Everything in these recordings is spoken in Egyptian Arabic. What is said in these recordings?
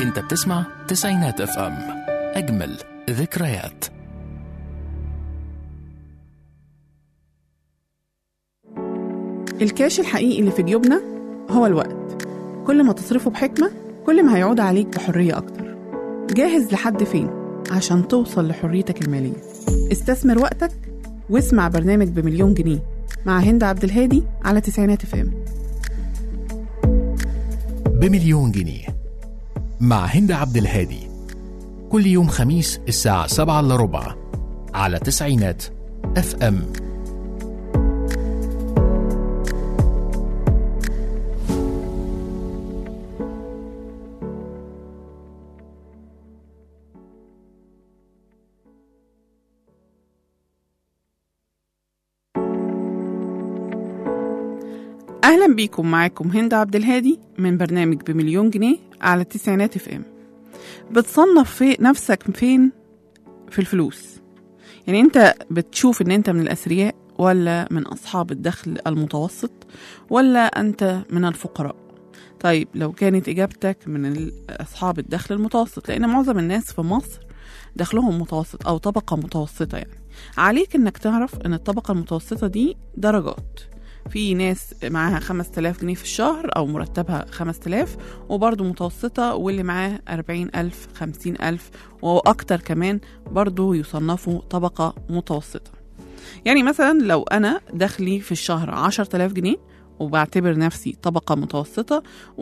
انت بتسمع تسعينات اف ام اجمل ذكريات الكاش الحقيقي اللي في جيوبنا هو الوقت كل ما تصرفه بحكمة كل ما هيعود عليك بحرية أكتر جاهز لحد فين عشان توصل لحريتك المالية استثمر وقتك واسمع برنامج بمليون جنيه مع هند عبد الهادي على تسعينات اف ام بمليون جنيه مع هند عبد الهادي كل يوم خميس الساعة سبعة إلا ربع على تسعينات اف ام أهلا بيكم معاكم هند عبد الهادي من برنامج بمليون جنيه على التسعينات اف ام بتصنف في نفسك فين في الفلوس يعني انت بتشوف ان انت من الأثرياء ولا من أصحاب الدخل المتوسط ولا أنت من الفقراء طيب لو كانت إجابتك من ال- أصحاب الدخل المتوسط لأن معظم الناس في مصر دخلهم متوسط أو طبقة متوسطة يعني عليك إنك تعرف إن الطبقة المتوسطة دي درجات في ناس معاها 5000 جنيه في الشهر أو مرتبها 5000 وبرضه متوسطة واللي معاه 40000 50000 وأكتر كمان برضه يصنفوا طبقة متوسطة يعني مثلا لو أنا دخلي في الشهر 10000 جنيه وبعتبر نفسي طبقة متوسطة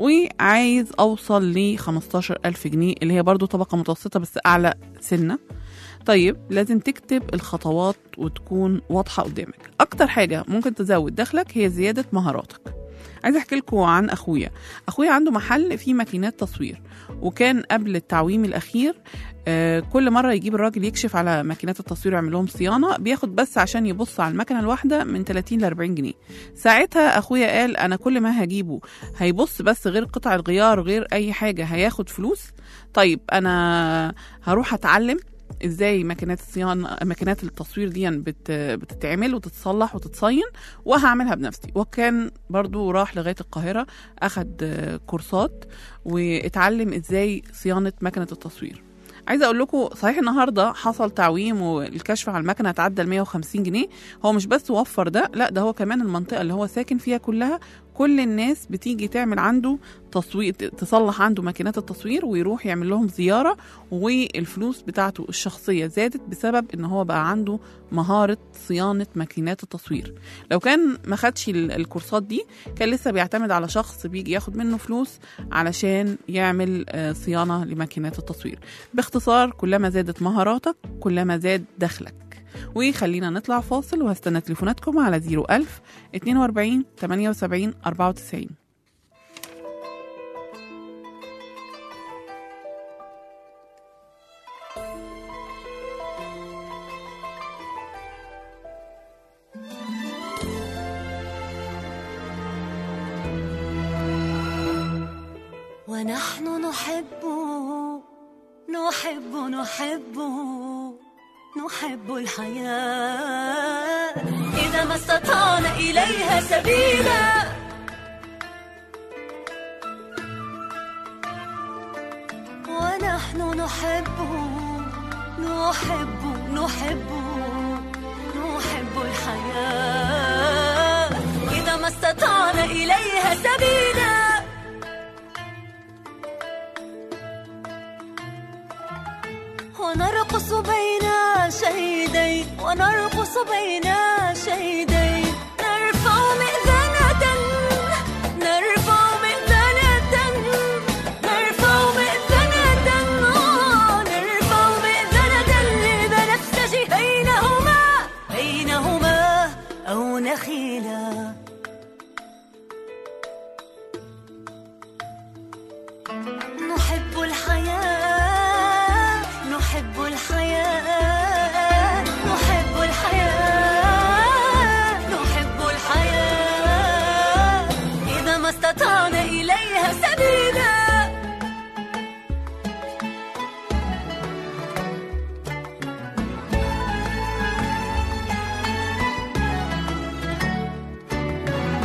وعايز أوصل ل 15000 جنيه اللي هي برضو طبقة متوسطة بس أعلى سنة طيب لازم تكتب الخطوات وتكون واضحة قدامك أكتر حاجة ممكن تزود دخلك هي زيادة مهاراتك عايزة أحكي لكم عن أخويا أخويا عنده محل فيه ماكينات تصوير وكان قبل التعويم الأخير آه، كل مرة يجيب الراجل يكشف على ماكينات التصوير ويعمل لهم صيانة بياخد بس عشان يبص على المكنة الواحدة من 30 ل 40 جنيه ساعتها أخويا قال أنا كل ما هجيبه هيبص بس غير قطع الغيار غير أي حاجة هياخد فلوس طيب أنا هروح أتعلم ازاي ماكينات الصيانه ماكينات التصوير دي بت... بتتعمل وتتصلح وتتصين وهعملها بنفسي وكان برضو راح لغايه القاهره اخد آه، كورسات واتعلم ازاي صيانه ماكينه التصوير عايزه اقول لكم صحيح النهارده حصل تعويم والكشف على المكنه تعدى ال 150 جنيه هو مش بس وفر ده لا ده هو كمان المنطقه اللي هو ساكن فيها كلها كل الناس بتيجي تعمل عنده تصوير تصلح عنده ماكينات التصوير ويروح يعمل لهم زياره والفلوس بتاعته الشخصيه زادت بسبب ان هو بقى عنده مهاره صيانه ماكينات التصوير لو كان ما خدش ال- الكورسات دي كان لسه بيعتمد على شخص بيجي ياخد منه فلوس علشان يعمل آه، صيانه لماكينات التصوير باختصار كلما زادت مهاراتك كلما زاد دخلك وخلينا نطلع فاصل وهستنى تليفوناتكم على 01000 42 78 94 ونحن نحب نحب نحب نحب الحياة إذا ما استطعنا إليها سبيلا ونحن نحب نحب نحب نحب الحياة إذا ما استطعنا إليها سبيلا ونرقص بين شهيدين ونرقص بين شهيدين نرفع مئذنة نرفع مئذنة نرفع مئذنة آه، نرفع مئذنة لبنفسجي بينهما بينهما أو نخيلا نحب الحياة نحب الحياة نحب الحياة نحب الحياة إذا ما استطعنا إليها سبيلا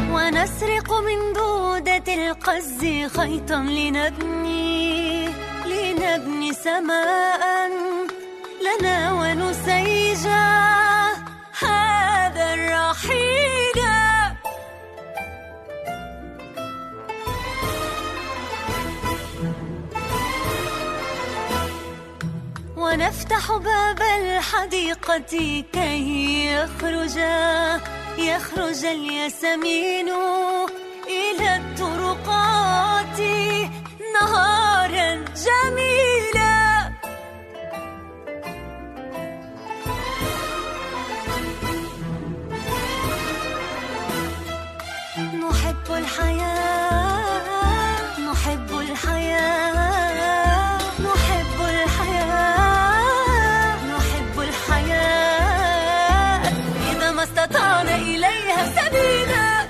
ونسرق من دودة القز خيطا لنبني نبني سماء لنا ونسيجا هذا الرحيل ونفتح باب الحديقة كي يخرج يخرج الياسمين إلى الطرقات نهارا جميلا نحب الحياة نحب الحياة نحب الحياة نحب الحياة إذا ما استطعنا إليها سبيلا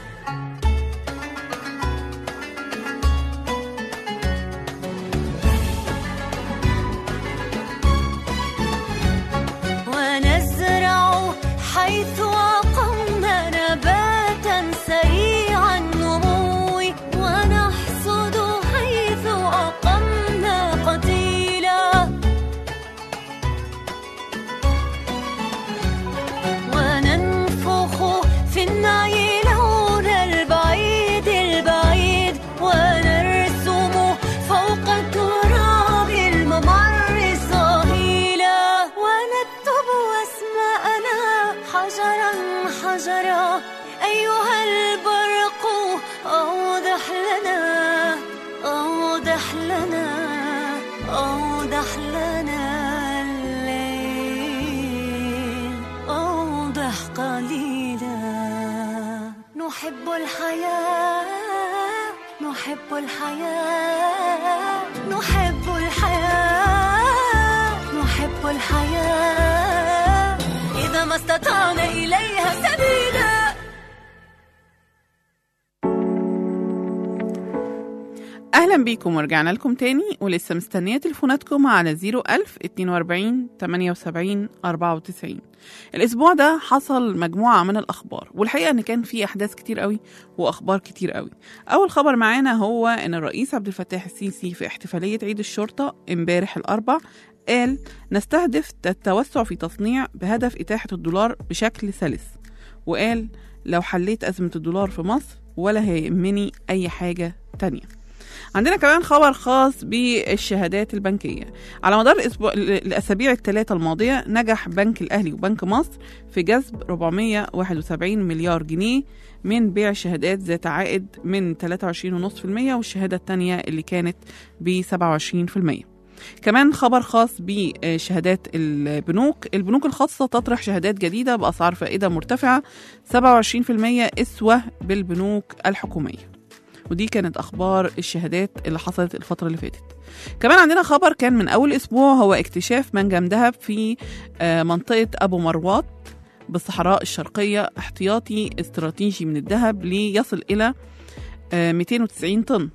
ونزرع حيث أقمنا نباتا سريع النمو ونحصد حيث أقمنا قتيلا وننفخ في النعي لون البعيد البعيد ونرسم فوق التراب الممر صهيلا ونكتب أسماءنا حجرا حجرا أيها البرق أوضح لنا أوضح لنا أوضح لنا الليل أوضح قليلا نحب الحياة نحب الحياة نحب الحياة نحب الحياة إذا ما استطعنا إليها سبيلا أهلا بيكم ورجعنا لكم تاني ولسه مستنية تليفوناتكم على 01000 42 78 94 الأسبوع ده حصل مجموعة من الأخبار والحقيقة إن كان في أحداث كتير قوي وأخبار كتير قوي أول خبر معانا هو إن الرئيس عبد الفتاح السيسي في احتفالية عيد الشرطة امبارح الأربع قال نستهدف التوسع في تصنيع بهدف إتاحة الدولار بشكل سلس وقال لو حليت أزمة الدولار في مصر ولا هيهمني أي حاجة تانية عندنا كمان خبر خاص بالشهادات البنكية على مدار الأسبوع الأسابيع الثلاثة الماضية نجح بنك الأهلي وبنك مصر في جذب 471 مليار جنيه من بيع شهادات ذات عائد من 23.5% والشهادة الثانية اللي كانت ب 27% كمان خبر خاص بشهادات البنوك البنوك الخاصة تطرح شهادات جديدة بأسعار فائدة مرتفعة 27% أسوة بالبنوك الحكومية ودي كانت اخبار الشهادات اللي حصلت الفتره اللي فاتت كمان عندنا خبر كان من اول اسبوع هو اكتشاف منجم ذهب في آه، منطقه ابو مروات بالصحراء الشرقيه احتياطي استراتيجي من الذهب ليصل الى آه، 290 طن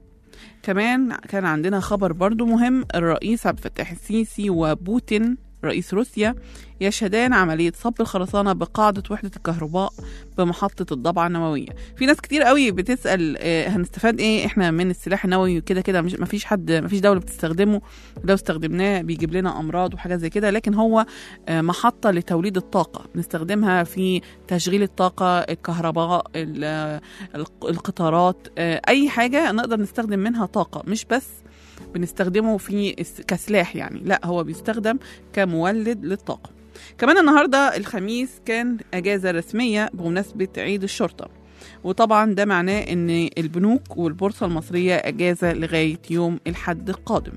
كمان كان عندنا خبر برضو مهم الرئيس عبد الفتاح السيسي وبوتين رئيس روسيا يشهدان عملية صب الخرسانة بقاعدة وحدة الكهرباء بمحطة الضبعة النووية في ناس كتير قوي بتسأل آه، هنستفاد ايه احنا من السلاح النووي وكده كده مش مفيش حد مفيش دولة بتستخدمه لو استخدمناه بيجيب لنا أمراض وحاجات زي كده لكن هو آه، محطة لتوليد الطاقة بنستخدمها في تشغيل الطاقة الكهرباء ال- آه، الق- القطارات آه، أي حاجة نقدر نستخدم منها طاقة مش بس بنستخدمه في الس- كسلاح يعني لا هو بيستخدم كمولد للطاقة كمان النهاردة الخميس كان أجازة رسمية بمناسبة عيد الشرطة وطبعا ده معناه ان البنوك والبورصة المصرية أجازة لغاية يوم الحد القادم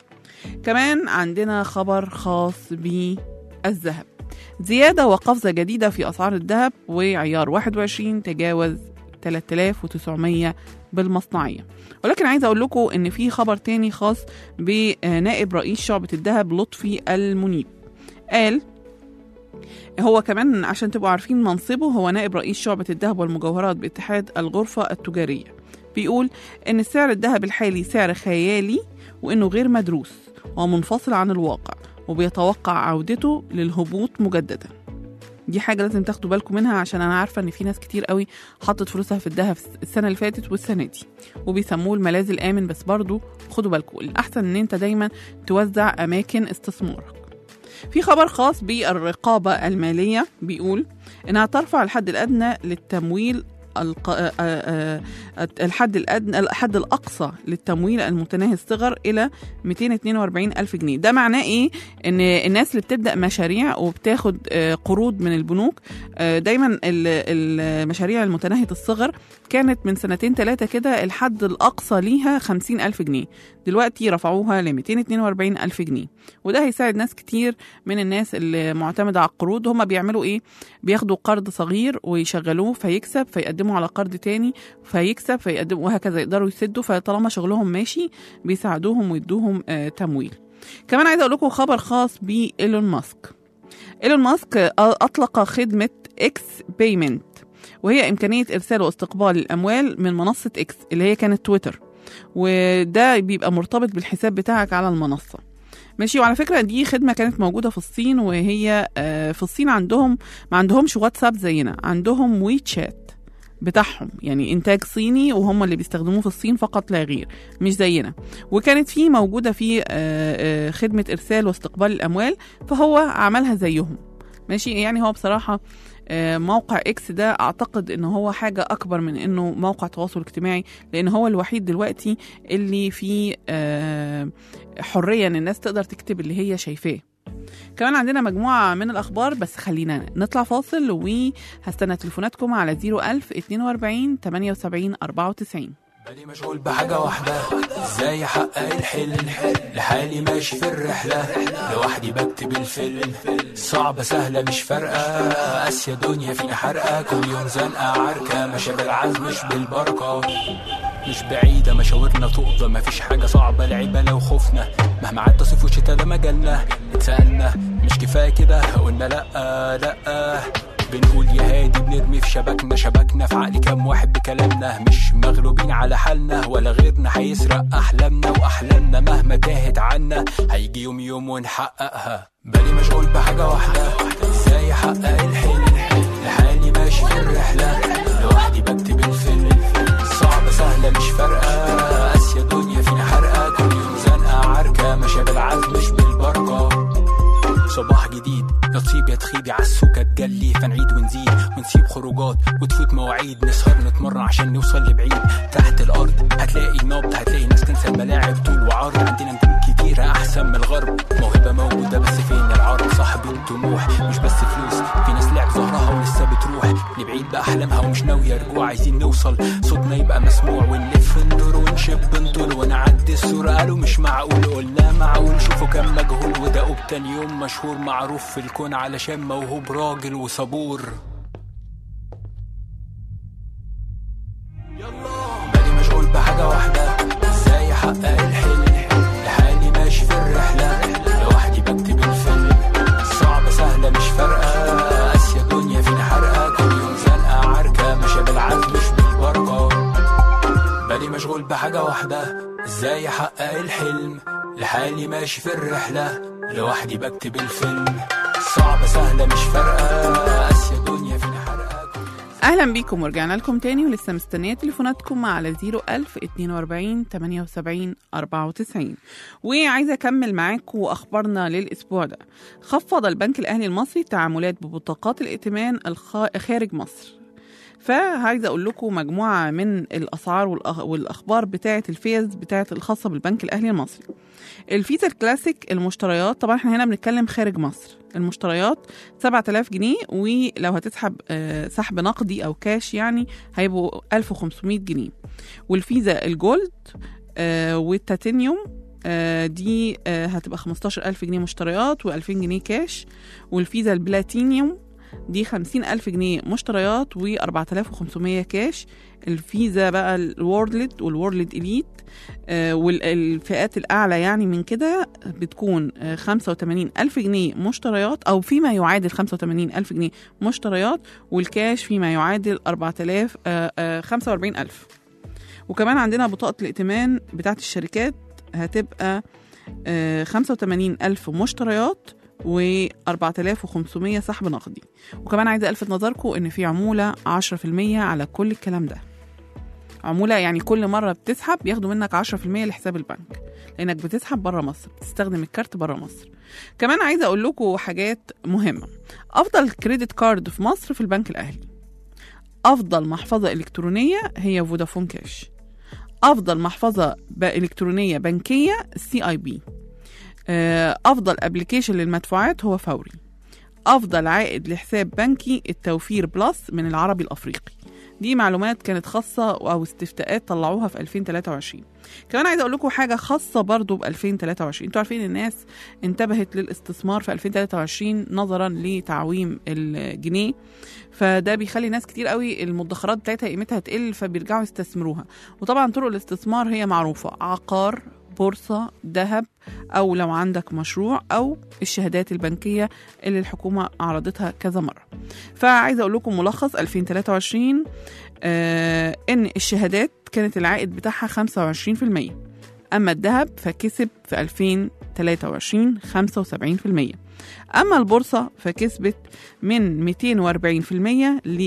كمان عندنا خبر خاص بالذهب زيادة وقفزة جديدة في أسعار الذهب وعيار 21 تجاوز 3900 بالمصنعية ولكن عايزة أقول لكم إن في خبر تاني خاص بنائب رئيس شعبة الذهب لطفي المنيب قال هو كمان عشان تبقوا عارفين منصبه هو نائب رئيس شعبة الذهب والمجوهرات باتحاد الغرفة التجارية بيقول إن سعر الذهب الحالي سعر خيالي وإنه غير مدروس ومنفصل عن الواقع وبيتوقع عودته للهبوط مجددا دي حاجه لازم تاخدوا بالكم منها عشان انا عارفه ان في ناس كتير قوي حطت فلوسها في الذهب السنه اللي فاتت والسنه دي وبيسموه الملاذ الامن بس برضو خدوا بالكم الاحسن ان انت دايما توزع اماكن استثمارك في خبر خاص بالرقابة المالية بيقول إنها ترفع الحد الأدنى للتمويل الق... آه، آه، آه، الحد الأدنى الحد الأقصى للتمويل المتناهي الصغر إلى 242 ألف جنيه ده معناه إيه؟ إن الناس اللي بتبدأ مشاريع وبتاخد آه، قروض من البنوك آه، دايما ال- المشاريع المتناهية الصغر كانت من سنتين ثلاثة كده الحد الأقصى ليها 50 ألف جنيه دلوقتي رفعوها ل 242 ألف جنيه وده هيساعد ناس كتير من الناس اللي معتمدة على القروض هم بيعملوا إيه بياخدوا قرض صغير ويشغلوه فيكسب فيقدموا على قرض تاني فيكسب فيقدموا وهكذا يقدروا يسدوا فطالما شغلهم ماشي بيساعدوهم ويدوهم آه تمويل كمان عايزة أقول لكم خبر خاص بإيلون ماسك إيلون ماسك آه، أطلق خدمة إكس بيمنت وهي إمكانية إرسال واستقبال الأموال من منصة إكس اللي هي كانت تويتر وده بيبقى مرتبط بالحساب بتاعك على المنصة ماشي وعلى فكرة دي خدمة كانت موجودة في الصين وهي آه، في الصين عندهم ما عندهمش واتساب زينا عندهم ويتشات بتاعهم يعني انتاج صيني وهم اللي بيستخدموه في الصين فقط لا غير مش زينا وكانت في موجوده في آه، آه، خدمه ارسال واستقبال الاموال فهو عملها زيهم ماشي يعني هو بصراحه آه، موقع اكس ده اعتقد ان هو حاجه اكبر من انه موقع تواصل اجتماعي لان هو الوحيد دلوقتي اللي فيه آه، حريه ان الناس تقدر تكتب اللي هي شايفاه كمان عندنا مجموعة من الأخبار بس خلينا نطلع فاصل وهستنى تليفوناتكم على 01000 42 78 94 بالي مشغول بحاجة واحدة ازاي احقق الحلم لحالي ماشي في الرحلة لوحدي بكتب الفيلم صعبة سهلة مش فارقة قاسية دنيا فينا حرقة كل يوم زنقة عركة ماشية بالعزم مش بالبركة مش بعيدة مشاورنا تقضى مفيش حاجة صعبة لعيبة لو خفنا مهما عدى صيف وشتا ده مجالنا اتسألنا مش كفاية كده قلنا لأ لأ بنقول يا هادي بنرمي في شبكنا شبكنا في عقل كام واحد بكلامنا مش مغلوبين على حالنا ولا غيرنا هيسرق احلامنا واحلامنا مهما تاهت عنا هيجي يوم يوم ونحققها بالي مشغول بحاجة واحدة ازاي احقق الحلم لحالي ماشي في الرحلة لوحدي بكتب الفيلم صعبة سهلة مش فارقة قاسية دنيا فينا حرقة كل يوم زنقة عركة ماشية بالعزم مش بالبركة صباح جديد يا تصيب يا تخيب يا عالسوكة تجلي فنعيد ونزيد ونسيب خروجات وتفوت مواعيد نسهر نتمرن عشان نوصل لبعيد تحت الارض هتلاقي نبض هتلاقي ناس تنسى الملاعب طول وعرض عندنا نجوم كتيرة احسن من الغرب موهبة موجودة بس فين العرض صاحب الطموح مش بس فلوس في ناس لعب ظهرها ولسه بتروح لبعيد بأحلامها ومش ناوية رجوع عايزين نوصل صوتنا يبقى مسموع ونلف ندور ونشب نطول ونعدي الصورة قالوا مش معقول قلنا معقول شوفوا كم مجهول ودقوا بتاني يوم مشهور معروف في الكون علشان موهوب راجل وصبور بالي مشغول بحاجة واحدة ازاي احقق الحلم لحالي ماشي في الرحلة لوحدي بكتب الفيلم صعبة سهلة مش فارقة قاسية دنيا فينا حرقة كل يوم زنقة عركة ماشية بالعزم مش بالبركة بالي مشغول بحاجة واحدة ازاي احقق الحلم لحالي ماشي في الرحلة لوحدي بكتب الفيلم صعبة سهلة مش فارقة قاسية دنيا فينا حرقة اهلا بيكم ورجعنا لكم تاني ولسه مستنيه تليفوناتكم على 01000 42 78 94 وعايزه اكمل معاكم اخبارنا للاسبوع ده خفض البنك الاهلي المصري التعاملات ببطاقات الائتمان الخ- خارج مصر فعايزه اقول لكم مجموعه من الاسعار والأخ- والاخبار بتاعه الفيز بتاعه الخاصه بالبنك الاهلي المصري الفيزا الكلاسيك المشتريات طبعا احنا هنا بنتكلم خارج مصر المشتريات 7000 جنيه ولو هتسحب آه، سحب نقدي او كاش يعني هيبقوا 1500 جنيه والفيزا الجولد آه، والتاتينيوم آه، دي آه، هتبقى 15000 جنيه مشتريات و2000 جنيه كاش والفيزا البلاتينيوم دي 50000 جنيه مشتريات و4500 كاش الفيزا بقى الوورلد والوورلد إليت آه، والفئات الأعلى يعني من كده بتكون آه، 85 ألف جنيه مشتريات أو فيما يعادل 85 ألف جنيه مشتريات والكاش فيما يعادل 4000 آه، آه، 45 ألف وكمان عندنا بطاقة الائتمان بتاعت الشركات هتبقى آه، 85 ألف مشتريات و 4500 سحب نقدي وكمان عايزه الفت نظركم ان في عموله 10% على كل الكلام ده عموله يعني كل مره بتسحب بياخدوا منك 10% لحساب البنك لانك بتسحب بره مصر بتستخدم الكارت بره مصر كمان عايزه اقول لكم حاجات مهمه افضل كريدت كارد في مصر في البنك الاهلي افضل محفظه الكترونيه هي فودافون كاش افضل محفظه ب- الكترونيه بنكيه سي اي بي افضل ابلكيشن للمدفوعات هو فوري افضل عائد لحساب بنكي التوفير بلس من العربي الافريقي دي معلومات كانت خاصة أو استفتاءات طلعوها في 2023 كمان عايزة أقول لكم حاجة خاصة برضو ب 2023 انتوا عارفين الناس انتبهت للاستثمار في 2023 نظرا لتعويم الجنيه فده بيخلي ناس كتير قوي المدخرات بتاعتها قيمتها تقل فبيرجعوا يستثمروها وطبعا طرق الاستثمار هي معروفة عقار بورصة ذهب أو لو عندك مشروع أو الشهادات البنكية اللي الحكومة عرضتها كذا مرة فعايزة أقول لكم ملخص 2023 آه إن الشهادات كانت العائد بتاعها 25% أما الذهب فكسب في 2023 75% أما البورصة فكسبت من 240% ل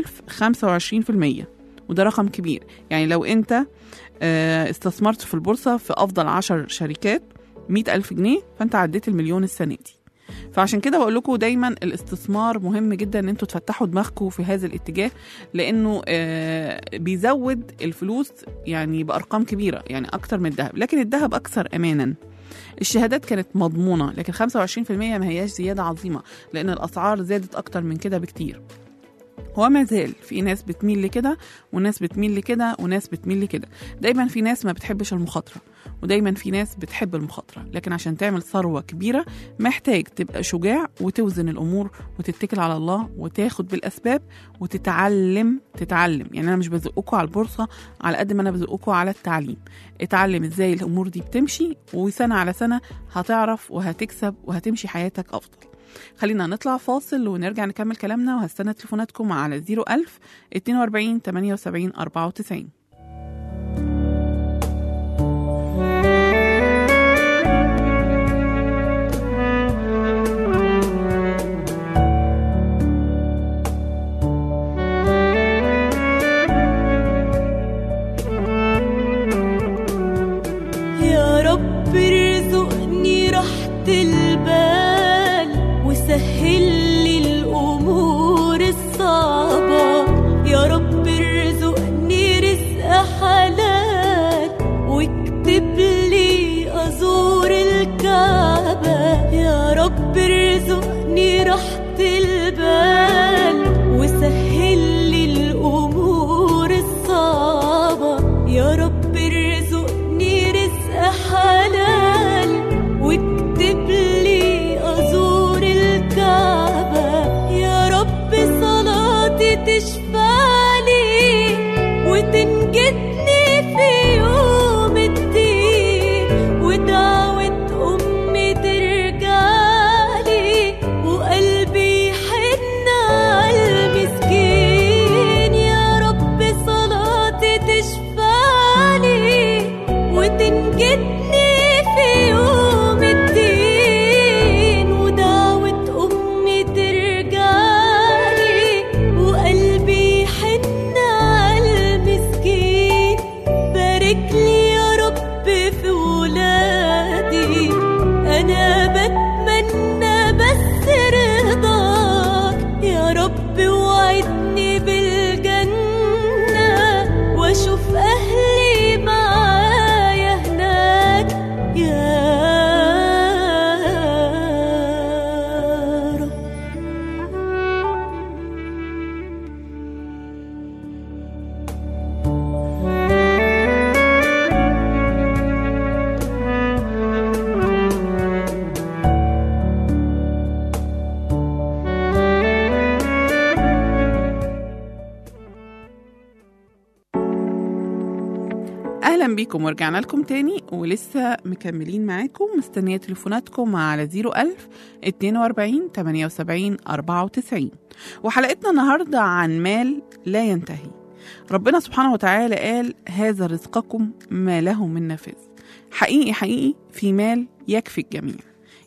1025% وده رقم كبير يعني لو أنت آه، استثمرت في البورصة في أفضل عشر شركات مئة ألف جنيه فأنت عديت المليون السنة دي فعشان كده بقول لكم دايما الاستثمار مهم جدا ان انتوا تفتحوا دماغكم في هذا الاتجاه لانه آه، بيزود الفلوس يعني بارقام كبيره يعني اكتر من الذهب لكن الذهب اكثر امانا الشهادات كانت مضمونه لكن 25% ما هياش زياده عظيمه لان الاسعار زادت اكتر من كده بكتير وما زال في ناس بتميل لكده وناس بتميل لكده وناس بتميل لكده دايما في ناس ما بتحبش المخاطره ودايما في ناس بتحب المخاطره لكن عشان تعمل ثروه كبيره محتاج تبقى شجاع وتوزن الامور وتتكل على الله وتاخد بالاسباب وتتعلم تتعلم يعني انا مش بزقكم على البورصه على قد ما انا بزقكم على التعليم اتعلم ازاي الامور دي بتمشي وسنه على سنه هتعرف وهتكسب وهتمشي حياتك افضل خلينا نطلع فاصل ونرجع نكمل كلامنا وهستنى تليفوناتكم على 01000 42 78 94 يا رب ارزقني راحة البال وسهل لي الأمور الصعبة يا رب ارزقني رزق حلال واكتب لي أزور الكعبة يا رب ارزقني راحة البال وسهل لي الأمور الصعبة يا رب ارزقني رزق حلال واكتب لي أزور الكعبة يا رب صلاتي تشفعني وتنجدني في يوم الدين ودعوة أمي ترجعلي وقلبي يحن على المسكين يا رب صلاتي تشفعني وتنجدني في يوم الدين ودعوة أمي ترجعلي وقلبي يحن على المسكين بارك لي يا رب في ولادي أنا بتمنى بس رضاك يا رب وعدني بالجنة واشوف أهلي معايا هناك يا رب اهلا بيكم ورجعنا لكم تاني ولسه مكملين معاكم مستنيه تليفوناتكم على 01000 42 78 94 وحلقتنا النهارده عن مال لا ينتهي ربنا سبحانه وتعالى قال هذا رزقكم ما له من نفاذ حقيقي حقيقي في مال يكفي الجميع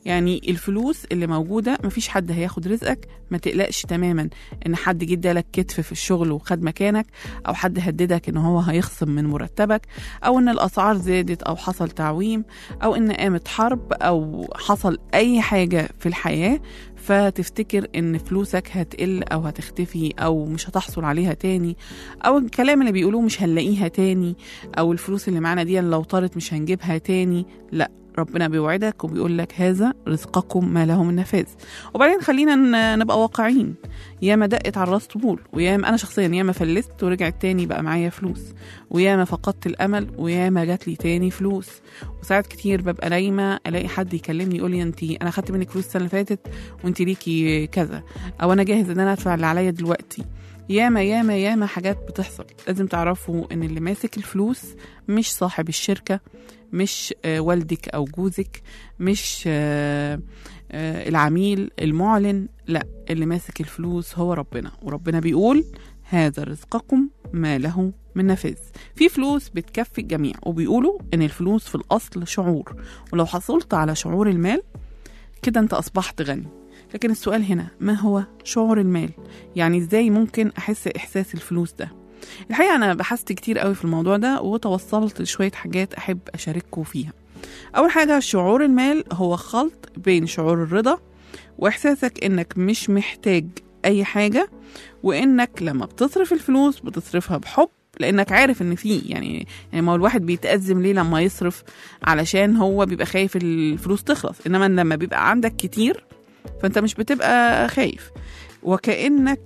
يعني الفلوس اللي موجودة مفيش حد هياخد رزقك ما تقلقش تماما ان حد جه ادالك كتف في الشغل وخد مكانك او حد هددك ان هو هيخصم من مرتبك او ان الاسعار زادت او حصل تعويم او ان قامت حرب او حصل اي حاجة في الحياة فتفتكر ان فلوسك هتقل او هتختفي او مش هتحصل عليها تاني او الكلام اللي بيقولوه مش هنلاقيها تاني او الفلوس اللي معانا دي لو طارت مش هنجيبها تاني لا ربنا بيوعدك وبيقول لك هذا رزقكم ما له من نفاذ وبعدين خلينا ن- نبقى واقعيين ياما دقت على الراس طبول وياما انا شخصيا ياما فلست ورجعت تاني بقى معايا فلوس وياما فقدت الامل وياما جات لي تاني فلوس وساعات كتير ببقى نايمه الاقي حد يكلمني يقول لي انت انا خدت منك فلوس السنه اللي فاتت وانت ليكي كذا او انا جاهز ان انا ادفع اللي عليا دلوقتي ياما ياما ياما حاجات بتحصل لازم تعرفوا ان اللي ماسك الفلوس مش صاحب الشركه مش آه، والدك او جوزك مش آه، آه، العميل المعلن لا اللي ماسك الفلوس هو ربنا وربنا بيقول هذا رزقكم ما له من نفاذ في فلوس بتكفي الجميع وبيقولوا ان الفلوس في الاصل شعور ولو حصلت على شعور المال كده انت اصبحت غني لكن السؤال هنا ما هو شعور المال يعني ازاي ممكن احس احساس الفلوس ده الحقيقه انا بحثت كتير قوي في الموضوع ده وتوصلت لشويه حاجات احب اشارككم فيها اول حاجه شعور المال هو خلط بين شعور الرضا واحساسك انك مش محتاج اي حاجه وانك لما بتصرف الفلوس بتصرفها بحب لانك عارف ان في يعني يعني ما هو الواحد بيتأزم ليه لما يصرف علشان هو بيبقى خايف الفلوس تخلص انما لما بيبقى عندك كتير فانت مش بتبقى خايف وكأنك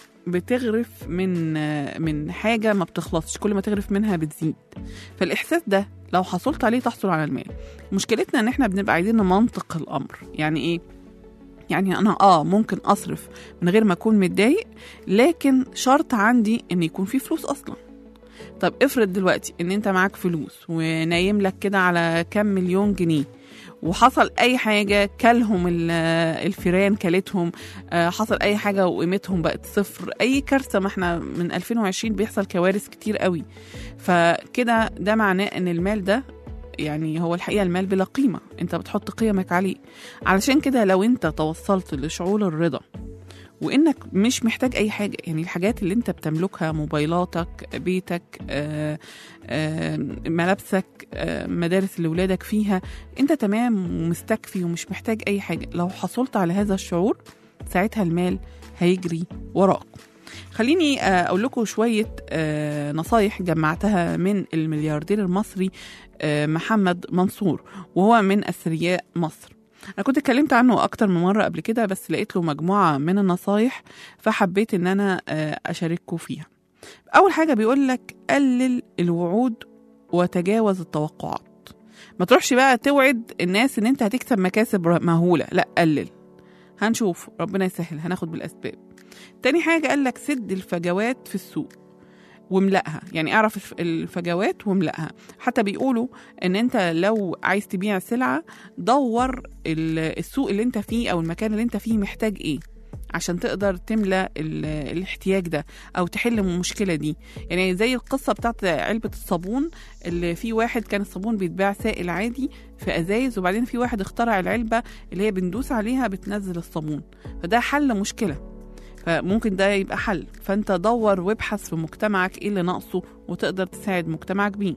بتغرف من من حاجة ما بتخلصش كل ما تغرف منها بتزيد فالإحساس ده لو حصلت عليه تحصل على المال مشكلتنا ان احنا بنبقى عايزين نمنطق الأمر يعني ايه يعني انا اه ممكن اصرف من غير ما اكون متضايق لكن شرط عندي ان يكون في فلوس اصلا طب افرض دلوقتي ان انت معاك فلوس ونايم لك كده على كام مليون جنيه وحصل اي حاجه كلهم ال- الفيران كلتهم آه، حصل اي حاجه وقيمتهم بقت صفر اي كارثه ما احنا من 2020 بيحصل كوارث كتير قوي فكده ده معناه ان المال ده يعني هو الحقيقه المال بلا قيمه انت بتحط قيمك عليه علشان كده لو انت توصلت لشعور الرضا وانك مش محتاج اي حاجه يعني الحاجات اللي انت بتملكها موبايلاتك بيتك آه، آه، ملابسك آه، مدارس اللي ولادك فيها انت تمام ومستكفي ومش محتاج اي حاجه لو حصلت على هذا الشعور ساعتها المال هيجري وراك خليني آه، اقول لكم شويه آه، نصايح جمعتها من الملياردير المصري آه، محمد منصور وهو من اثرياء مصر انا كنت اتكلمت عنه اكتر من مره قبل كده بس لقيت له مجموعه من النصايح فحبيت ان انا آه، اشارككم فيها اول حاجه بيقول لك قلل الوعود وتجاوز التوقعات ما تروحش بقى توعد الناس ان انت هتكسب مكاسب مهوله لا قلل هنشوف ربنا يسهل هناخد بالاسباب تاني حاجه قال لك سد الفجوات في السوق واملأها يعني اعرف الف- الفجوات واملأها حتى بيقولوا ان انت لو عايز تبيع سلعة دور ال- السوق اللي انت فيه او المكان اللي انت فيه محتاج ايه عشان تقدر تملى ال- الاحتياج ده او تحل المشكله دي يعني زي القصه بتاعت علبه الصابون اللي في واحد كان الصابون بيتباع سائل عادي في ازايز وبعدين في واحد اخترع العلبه اللي هي بندوس عليها بتنزل الصابون فده حل مشكله فممكن ده يبقى حل فانت دور وابحث في مجتمعك ايه اللي ناقصه وتقدر تساعد مجتمعك بيه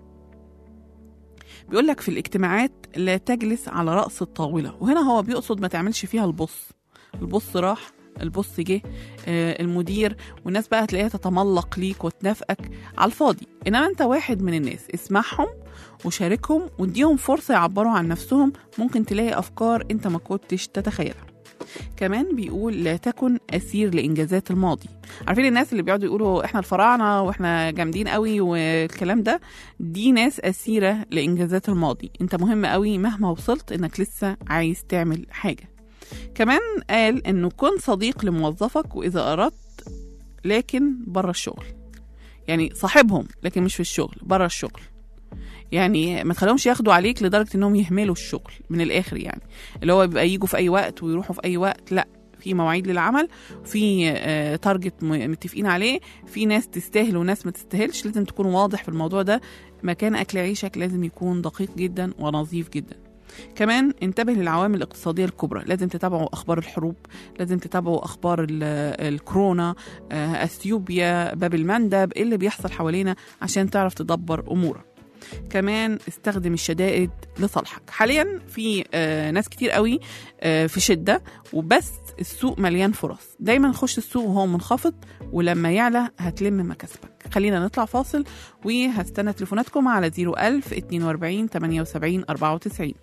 بيقول لك في الاجتماعات لا تجلس على رأس الطاولة وهنا هو بيقصد ما تعملش فيها البص البص راح البص جه آه، المدير والناس بقى هتلاقيها تتملق ليك وتنافقك على الفاضي انما انت واحد من الناس اسمعهم وشاركهم واديهم فرصة يعبروا عن نفسهم ممكن تلاقي أفكار انت ما كنتش تتخيلها كمان بيقول لا تكن أسير لإنجازات الماضي عارفين الناس اللي بيقعدوا يقولوا احنا الفراعنة واحنا جامدين قوي والكلام ده دي ناس أسيرة لإنجازات الماضي انت مهم قوي مهما وصلت انك لسه عايز تعمل حاجة كمان قال انه كن صديق لموظفك واذا اردت لكن بره الشغل يعني صاحبهم لكن مش في الشغل بره الشغل يعني ما تخليهمش ياخدوا عليك لدرجه انهم يهملوا الشغل من الاخر يعني اللي هو بيبقى يجوا في اي وقت ويروحوا في اي وقت لا في مواعيد للعمل في آه، تارجت م- متفقين عليه في ناس تستاهل وناس ما تستاهلش لازم تكون واضح في الموضوع ده مكان اكل عيشك لازم يكون دقيق جدا ونظيف جدا كمان انتبه للعوامل الاقتصادية الكبرى لازم تتابعوا أخبار الحروب لازم تتابعوا أخبار ال- الكورونا آه، أثيوبيا باب المندب إيه اللي بيحصل حوالينا عشان تعرف تدبر أمورك كمان استخدم الشدائد لصالحك حاليا في آه، ناس كتير قوي آه، في شدة وبس السوق مليان فرص دايما خش السوق وهو منخفض ولما يعلى هتلم مكاسبك خلينا نطلع فاصل وهستنى تليفوناتكم على 01000 42 78 94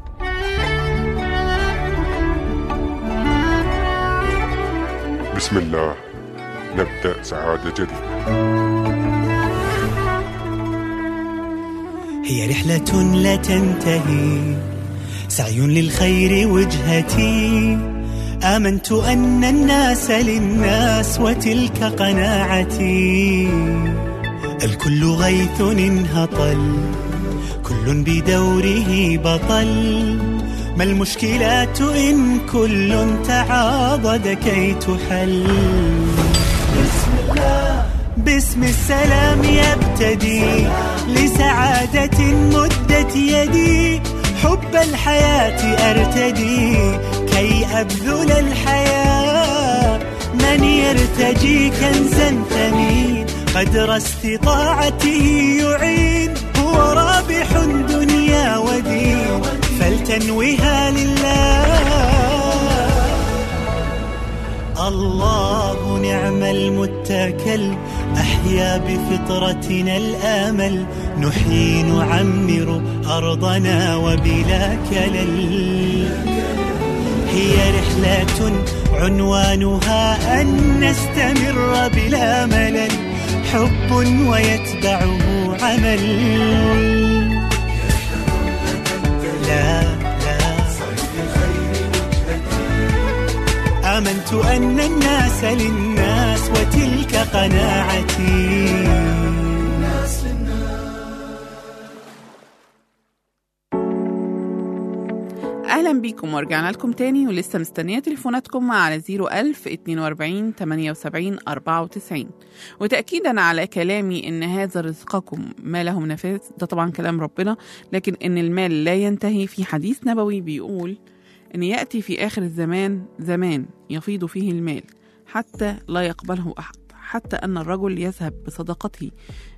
بسم الله نبدأ سعادة جديدة هي رحلة لا تنتهي سعي للخير وجهتي آمنت أن الناس للناس وتلك قناعتي الكل غيث انهطل كل بدوره بطل ما المشكلات إن كل تعاضد كي تحل باسم السلام يبتدي لسعادة مدت يدي حب الحياة أرتدي كي أبذل الحياة من يرتجي كنزا ثمين قدر استطاعته يعين هو رابح دنيا ودين فلتنوها لله الله نعم المتكل أحيا بفطرتنا الآمل نحيي نعمر أرضنا وبلا كلل هي رحلة عنوانها أن نستمر بلا ملل حب ويتبعه عمل لا لا آمنت أن الناس للناس وتلك قناعتي اهلا بيكم ورجعنا لكم تاني ولسه مستنيه تليفوناتكم على 01000 42 78 94 وتاكيدا على كلامي ان هذا رزقكم ما له نفاذ ده طبعا كلام ربنا لكن ان المال لا ينتهي في حديث نبوي بيقول ان ياتي في اخر الزمان زمان يفيض فيه المال حتى لا يقبله احد حتى ان الرجل يذهب بصدقته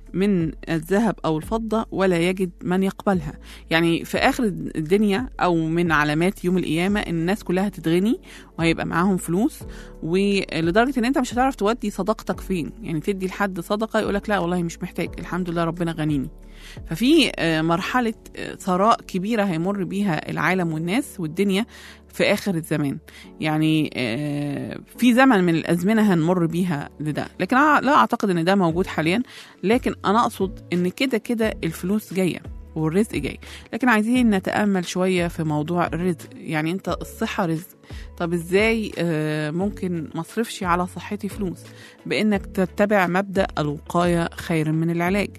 من الذهب او الفضه ولا يجد من يقبلها يعني في اخر الدنيا او من علامات يوم القيامه ان الناس كلها هتتغني وهيبقى معاهم فلوس ولدرجه ان انت مش هتعرف تودي صدقتك فين يعني تدي لحد صدقه يقولك لا والله مش محتاج الحمد لله ربنا غنيني ففي آه، مرحله آه، ثراء كبيره هيمر بيها العالم والناس والدنيا في اخر الزمان يعني آه، في زمن من الازمنه هنمر بيها لده لكن أنا لا اعتقد ان ده موجود حاليا لكن انا اقصد ان كده كده الفلوس جايه والرزق جاي لكن عايزين نتامل شويه في موضوع الرزق يعني انت الصحه رزق طب ازاي آه، ممكن مصرفش على صحتي فلوس بانك تتبع مبدا الوقايه خير من العلاج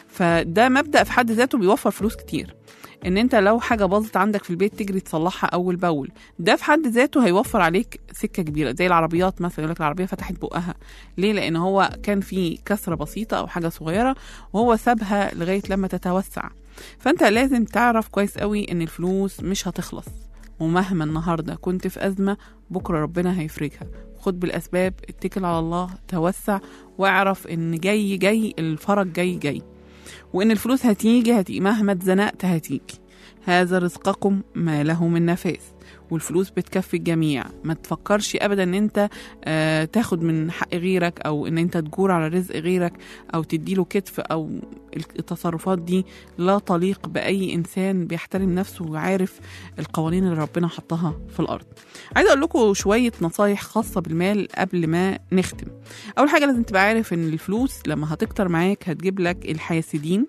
فده مبدا في حد ذاته بيوفر فلوس كتير ان انت لو حاجه باظت عندك في البيت تجري تصلحها اول باول ده في حد ذاته هيوفر عليك سكه كبيره زي العربيات مثلا يقول لك العربيه فتحت بقها ليه لان هو كان في كسره بسيطه او حاجه صغيره وهو سابها لغايه لما تتوسع فانت لازم تعرف كويس قوي ان الفلوس مش هتخلص ومهما النهارده كنت في ازمه بكره ربنا هيفرجها خد بالاسباب اتكل على الله توسع واعرف ان جاي جاي الفرج جاي جاي وان الفلوس هتيجي هتيجي مهما اتزنقت هتيجي هذا رزقكم ما له من نفاذ والفلوس بتكفي الجميع ما تفكرش ابدا ان انت آه تاخد من حق غيرك او ان انت تجور على رزق غيرك او تديله كتف او التصرفات دي لا تليق باي انسان بيحترم نفسه وعارف القوانين اللي ربنا حطها في الارض عايزه اقول لكم شويه نصايح خاصه بالمال قبل ما نختم اول حاجه لازم تبقى عارف ان الفلوس لما هتكتر معاك هتجيب لك الحاسدين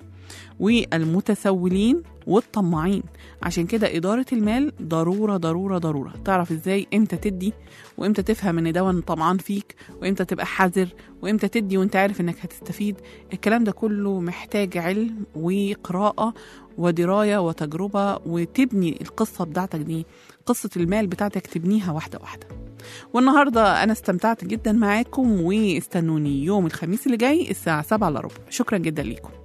والمتسولين والطماعين عشان كده إدارة المال ضرورة ضرورة ضرورة تعرف إزاي إمتى تدي وإمتى تفهم إن ده طمعان فيك وإمتى تبقى حذر وإمتى تدي وإنت عارف إنك هتستفيد الكلام ده كله محتاج علم وقراءة ودراية وتجربة وتبني القصة بتاعتك دي قصة المال بتاعتك تبنيها واحدة واحدة والنهاردة أنا استمتعت جدا معاكم واستنوني يوم الخميس اللي جاي الساعة 7 إلا ربع شكرا جدا ليكم